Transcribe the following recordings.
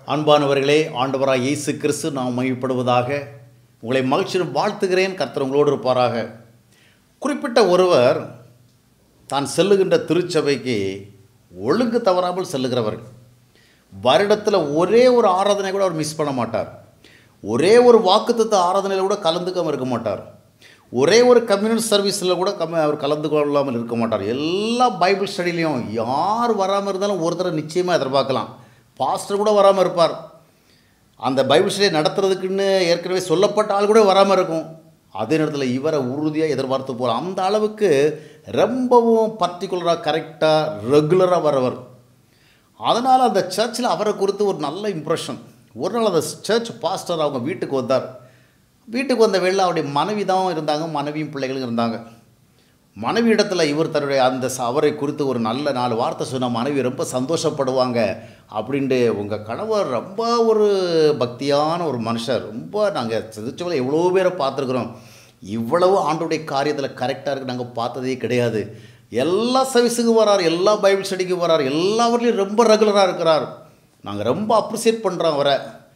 அன்பானவர்களே ஆண்டவராக இயேசு கிறிஸ்து நாம் மகிழ்ப்படுவதாக உங்களை மகிழ்ச்சியுடன் வாழ்த்துகிறேன் கர்த்தர் உங்களோடு இருப்பாராக குறிப்பிட்ட ஒருவர் தான் செல்லுகின்ற திருச்சபைக்கு ஒழுங்கு தவறாமல் செல்லுகிறவர்கள் வருடத்தில் ஒரே ஒரு ஆராதனை கூட அவர் மிஸ் பண்ண மாட்டார் ஒரே ஒரு வாக்குத்தத்த ஆராதனையில் கூட கலந்துக்காமல் இருக்க மாட்டார் ஒரே ஒரு கம்யூனிட்டி சர்வீஸில் கூட கம்ம அவர் கலந்து கொள்ளாமல் இருக்க மாட்டார் எல்லா பைபிள் ஸ்டடிலையும் யார் வராமல் இருந்தாலும் ஒரு தடவை நிச்சயமாக எதிர்பார்க்கலாம் பாஸ்டர் கூட வராமல் இருப்பார் அந்த பைபிள் ஸ்டடி நடத்துறதுக்குன்னு ஏற்கனவே சொல்லப்பட்ட ஆள் கூட வராமல் இருக்கும் அதே நேரத்தில் இவரை உறுதியாக எதிர்பார்த்து போகிறார் அந்த அளவுக்கு ரொம்பவும் பர்டிகுலராக கரெக்டாக ரெகுலராக வரவர் அதனால் அந்த சர்ச்சில் அவரை குறித்து ஒரு நல்ல இம்ப்ரெஷன் ஒரு நாள் அந்த சர்ச் பாஸ்டர் அவங்க வீட்டுக்கு வந்தார் வீட்டுக்கு வந்த வேளையில் அவருடைய மனைவி தான் இருந்தாங்க மனைவியும் பிள்ளைகளும் இருந்தாங்க மனைவி இடத்துல இவர் தன்னுடைய அந்த ச- அவரை குறித்து ஒரு நல்ல நாலு வார்த்தை சொன்ன மனைவி ரொம்ப சந்தோஷப்படுவாங்க அப்படின்ட்டு உங்கள் கணவர் ரொம்ப ஒரு பக்தியான ஒரு மனுஷர் ரொம்ப நாங்கள் திருச்சபையில் எவ்வளோ பேரை பார்த்துருக்குறோம் இவ்வளவு ஆண்டுடைய காரியத்தில் கரெக்டாக இருக்கு நாங்கள் பார்த்ததே கிடையாது எல்லா சர்வீஸுக்கும் வரார் எல்லா பைபிள் ஸ்டடிக்கும் வரார் எல்லாவற்றிலையும் ரொம்ப ரெகுலராக இருக்கிறார் நாங்கள் ரொம்ப அப்ரிசியேட் பண்ணுறோம் அவரை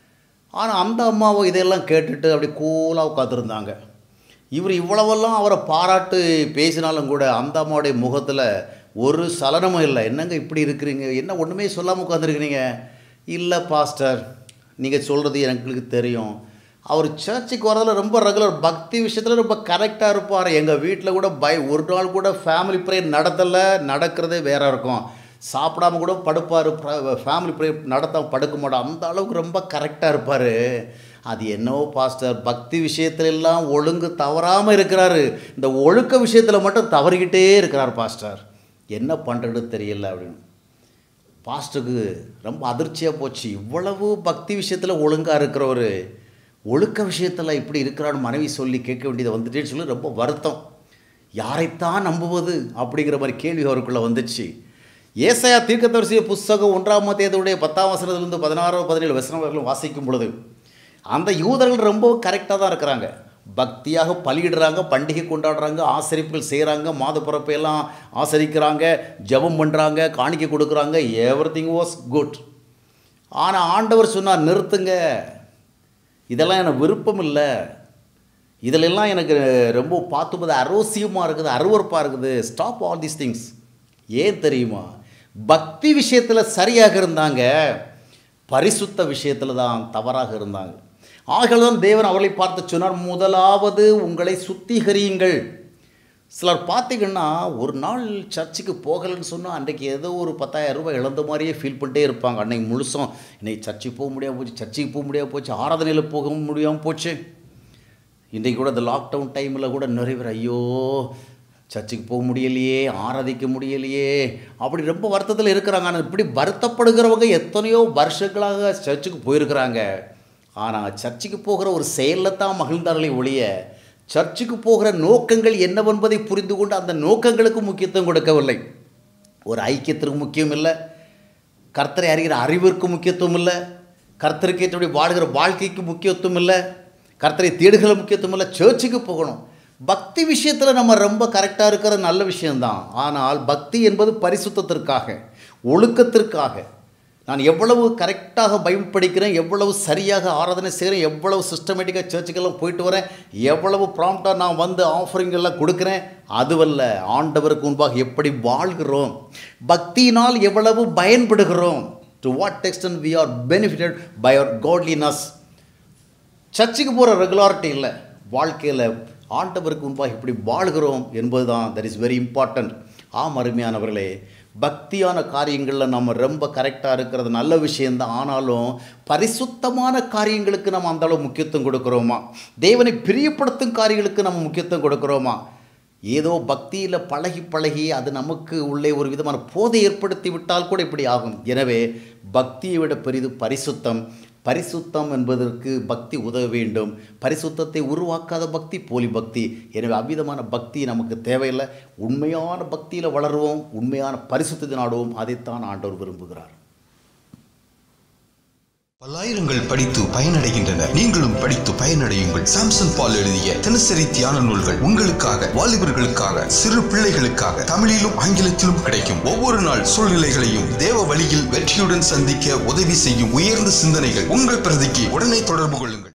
ஆனால் அந்த அம்மாவை இதெல்லாம் கேட்டுட்டு அப்படி கூலாக உட்காந்துருந்தாங்க இவர் இவ்வளவெல்லாம் அவரை பாராட்டு பேசினாலும் கூட அந்த அம்மாவுடைய முகத்தில் ஒரு சலனமும் இல்லை என்னங்க இப்படி இருக்கிறீங்க என்ன ஒன்றுமே சொல்லாமல் உட்காந்துருக்கிறீங்க இல்லை பாஸ்டர் நீங்கள் சொல்கிறது எங்களுக்கு தெரியும் அவர் சர்ச்சுக்கு வரதில் ரொம்ப ரெகுலர் பக்தி விஷயத்தில் ரொம்ப கரெக்டாக இருப்பார் எங்கள் வீட்டில் கூட பை ஒரு நாள் கூட ஃபேமிலி ப்ரேயர் நடத்தலை நடக்கிறதே வேற இருக்கும் சாப்பிடாம கூட படுப்பார் ஃபேமிலி ப்ரே நடத்த படுக்க மாட்டோம் அந்த அளவுக்கு ரொம்ப கரெக்டாக இருப்பார் அது என்னவோ பாஸ்டர் பக்தி விஷயத்துல எல்லாம் ஒழுங்கு தவறாமல் இருக்கிறாரு இந்த ஒழுக்க விஷயத்தில் மட்டும் தவறிக்கிட்டே இருக்கிறார் பாஸ்டர் என்ன பண்ணுறது தெரியல அப்படின்னு பாஸ்டருக்கு ரொம்ப அதிர்ச்சியாக போச்சு இவ்வளவு பக்தி விஷயத்தில் ஒழுங்காக இருக்கிறவர் ஒழுக்க விஷயத்தில் இப்படி இருக்கிறான்னு மனைவி சொல்லி கேட்க வேண்டியது வந்துட்டேன்னு சொல்லி ரொம்ப வருத்தம் யாரைத்தான் நம்புவது அப்படிங்கிற மாதிரி கேள்வி அவருக்குள்ளே வந்துச்சு ஏசாயா தீர்க்கதரிசிய புஸ்தகம் ஒன்றாம் தேதியுடைய பத்தாம் வசனத்திலிருந்து பதினாறு பதினேழு வசனம் வரையிலும் வாசிக்கும் பொழுது அந்த யூதர்கள் ரொம்ப கரெக்டாக தான் இருக்கிறாங்க பக்தியாக பலியிடுறாங்க பண்டிகை கொண்டாடுறாங்க ஆசரிப்புகள் செய்கிறாங்க மாத பிறப்பையெல்லாம் ஆசரிக்கிறாங்க ஜெபம் பண்ணுறாங்க காணிக்கை கொடுக்குறாங்க எவ்ரி திங் வாஸ் குட் ஆனால் ஆண்டவர் சொன்னார் நிறுத்துங்க இதெல்லாம் எனக்கு விருப்பம் இல்லை இதிலெல்லாம் எனக்கு ரொம்ப பார்த்துப்பது அரோசியமாக இருக்குது அருவருப்பாக இருக்குது ஸ்டாப் ஆல் தீஸ் திங்ஸ் ஏன் தெரியுமா பக்தி விஷயத்தில் சரியாக இருந்தாங்க பரிசுத்த விஷயத்தில் தான் தவறாக இருந்தாங்க ஆகதான் தேவன் அவளை பார்த்து சொன்னார் முதலாவது உங்களை சுத்திகரியுங்கள் சிலர் பார்த்தீங்கன்னா ஒரு நாள் சர்ச்சுக்கு போகலைன்னு சொன்னால் அன்றைக்கு ஏதோ ஒரு பத்தாயிரம் ரூபாய் இழந்த மாதிரியே ஃபீல் பண்ணிட்டே இருப்பாங்க அன்னைக்கு முழுசும் இன்னைக்கு சர்ச்சுக்கு போக முடியாமல் போச்சு சர்ச்சுக்கு போக முடியாமல் போச்சு ஆராதனையில் போக முடியாமல் போச்சு இன்றைக்கு கூட இந்த லாக்டவுன் டைமில் கூட நிறைய பேர் ஐயோ சர்ச்சுக்கு போக முடியலையே ஆராதிக்க முடியலையே அப்படி ரொம்ப வருத்தத்தில் இருக்கிறாங்க ஆனால் இப்படி வருத்தப்படுகிறவங்க எத்தனையோ வருஷங்களாக சர்ச்சுக்கு போயிருக்கிறாங்க ஆனால் சர்ச்சுக்கு போகிற ஒரு செயலில் தான் மகிழ்ந்தார்களே ஒழிய சர்ச்சுக்கு போகிற நோக்கங்கள் என்னவென்பதை புரிந்து கொண்டு அந்த நோக்கங்களுக்கு முக்கியத்துவம் கொடுக்கவில்லை ஒரு ஐக்கியத்திற்கு முக்கியம் இல்லை கர்த்தரை அறிகிற அறிவிற்கு முக்கியத்துவம் இல்லை கர்த்தருக்கு ஏற்றபடி வாழ்கிற வாழ்க்கைக்கு முக்கியத்துவம் இல்லை கர்த்தரை தேடுகிற முக்கியத்துவம் இல்லை சர்ச்சுக்கு போகணும் பக்தி விஷயத்தில் நம்ம ரொம்ப கரெக்டாக இருக்கிற நல்ல விஷயம்தான் ஆனால் பக்தி என்பது பரிசுத்தத்திற்காக ஒழுக்கத்திற்காக நான் எவ்வளவு கரெக்டாக பைபிள் படிக்கிறேன் எவ்வளவு சரியாக ஆராதனை செய்கிறேன் எவ்வளவு சிஸ்டமேட்டிக்காக சர்ச்சுக்கெல்லாம் போயிட்டு வரேன் எவ்வளவு ப்ராம்ப்டாக நான் வந்து ஆஃபரிங் எல்லாம் கொடுக்குறேன் அதுவல்ல ஆண்டவருக்கு முன்பாக எப்படி வாழ்கிறோம் பக்தியினால் எவ்வளவு பயன்படுகிறோம் to what extent we are benefited by our godliness சர்ச்சுக்கு போகிற ரெகுலாரிட்டி இல்லை வாழ்க்கையில் ஆண்டவருக்கு முன்பாக எப்படி வாழ்கிறோம் என்பது தான் தட் இஸ் வெரி இம்பார்ட்டண்ட் ஆம் அருமையானவர்களே பக்தியான காரியங்களில் நம்ம ரொம்ப கரெக்டாக இருக்கிறது நல்ல விஷயந்தான் ஆனாலும் பரிசுத்தமான காரியங்களுக்கு நம்ம அந்த அளவு முக்கியத்துவம் கொடுக்குறோமா தேவனை பிரியப்படுத்தும் காரியங்களுக்கு நம்ம முக்கியத்துவம் கொடுக்குறோமா ஏதோ பக்தியில் பழகி பழகி அது நமக்கு உள்ளே ஒரு விதமான போதை ஏற்படுத்தி விட்டால் கூட இப்படி ஆகும் எனவே பக்தியை விட பெரிது பரிசுத்தம் பரிசுத்தம் என்பதற்கு பக்தி உதவ வேண்டும் பரிசுத்தத்தை உருவாக்காத பக்தி போலி பக்தி எனவே அவ்விதமான பக்தி நமக்கு தேவையில்லை உண்மையான பக்தியில் வளருவோம் உண்மையான பரிசுத்தத்தை நாடுவோம் அதைத்தான் ஆண்டவர் விரும்புகிறார் பல்லாயிரங்கள் படித்து பயனடைகின்றனர் நீங்களும் படித்து பயனடையுங்கள் சாம்சன் பால் எழுதிய தினசரி தியான நூல்கள் உங்களுக்காக வாலிபர்களுக்காக சிறு பிள்ளைகளுக்காக தமிழிலும் ஆங்கிலத்திலும் கிடைக்கும் ஒவ்வொரு நாள் சூழ்நிலைகளையும் தேவ வழியில் வெற்றியுடன் சந்திக்க உதவி செய்யும் உயர்ந்த சிந்தனைகள் உங்கள் பிரதிக்கு உடனே தொடர்பு கொள்ளுங்கள்